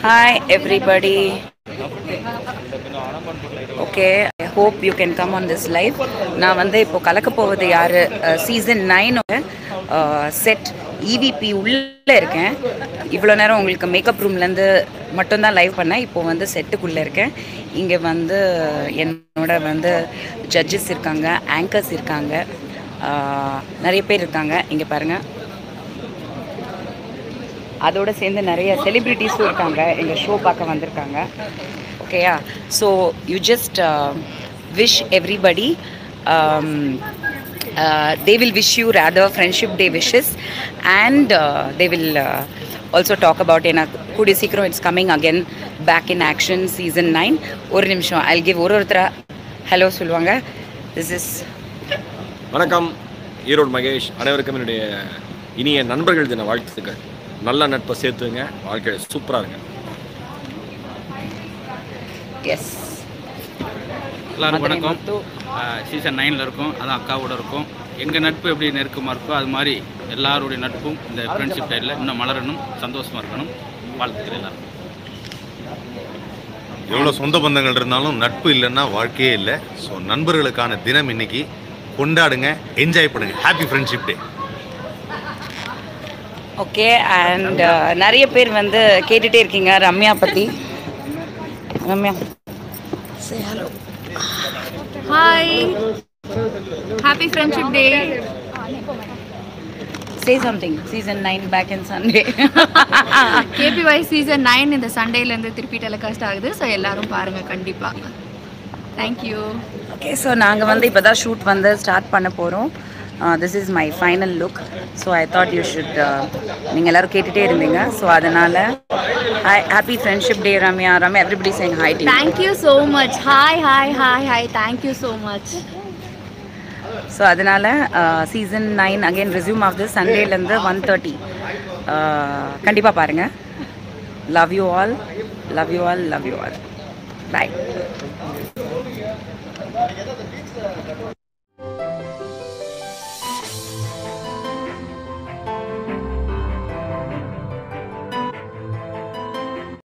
Hi, everybody. Okay I hope you can come on this live நான் வந்து இப்போ கலக்க போவது யார் சீசன் நைனோட செட் இவிபி உள்ளே இருக்கேன் இவ்வளோ நேரம் உங்களுக்கு மேக்கப் ரூம்லேருந்து மட்டும்தான் லைவ் பண்ணேன் இப்போ வந்து செட்டுக்குள்ளே இருக்கேன் இங்கே வந்து என்னோட வந்து ஜட்ஜஸ் இருக்காங்க ஆங்கர்ஸ் இருக்காங்க அஹ், நிறைய பேர் இருக்காங்க இங்கே பாருங்கள் அதோட சேர்ந்து நிறைய செலிப்ரிட்டிஸும் இருக்காங்க எங்கள் ஷோ பார்க்க வந்திருக்காங்க ஓகேயா so you just wish everybody they will wish you rather friendship day wishes and they will also talk about ஏன்னா கூடிய சீக்கிரம் it's coming again back in action season nine ஒரு நிமிஷம் ஐ கிவ் ஒரு ஒருத்தரா ஹலோ சொல்லுவாங்க திஸ் இஸ் வணக்கம் ஈரோடு மகேஷ் அனைவருக்கும் என்னுடைய இனிய நண்பர்கள் தின வாழ்த்துக்கள் நல்ல நட்பை சேர்த்துங்க வாழ்க்கையில் சூப்பராக இருங்க எஸ் எல்லாரும் மதுரை வணக்கம் முத்து. சீசன் நைனில் இருக்கும் அதான் அக்காவோட இருக்கும் எங்கள் நட்பு எப்படி நெருக்கமாக இருக்கோ அது மாதிரி எல்லாருடைய நட்பும் இந்த ஃப்ரெண்ட்ஷிப் டைலில் இன்னும் மலரணும் சந்தோஷமாக இருக்கணும் வாழ்த்துக்கள் எல்லாரும் எவ்வளோ சொந்த பந்தங்கள் இருந்தாலும் நட்பு இல்லைன்னா வாழ்க்கையே இல்லை ஸோ நண்பர்களுக்கான தினம் இன்னைக்கு கொண்டாடுங்க என்ஜாய் பண்ணுங்க happy friendship day okay and நிறைய பேர் வந்து கேட்டுட்டே இருக்கீங்க ரம்யா பற்றி Ramya say hello Hi. Happy Friendship Day. say something season 9 back in sunday KPY season nine இந்த சண்டேலேருந்து திருப்பி டெலிகாஸ்ட் ஆகுது ஸோ எல்லாரும் பாருங்க கண்டிப்பாக தேங்க்யூ ஓகே ஸோ நாங்கள் வந்து இப்போ தான் ஷூட் வந்து ஸ்டார்ட் பண்ண போகிறோம் this is my final look so I thought you should நீங்கள் எல்லோரும் கேட்டுகிட்டே இருந்தீங்க ஸோ அதனால் hi happy friendship day Ramya Ramya everybody say hi டி thank you so much hi hi hi hi thank you so much so அதனால் season nine again resume of the சண்டேலேருந்து one thirty கண்டிப்பாக பாருங்கள் love you all love you all love you all bye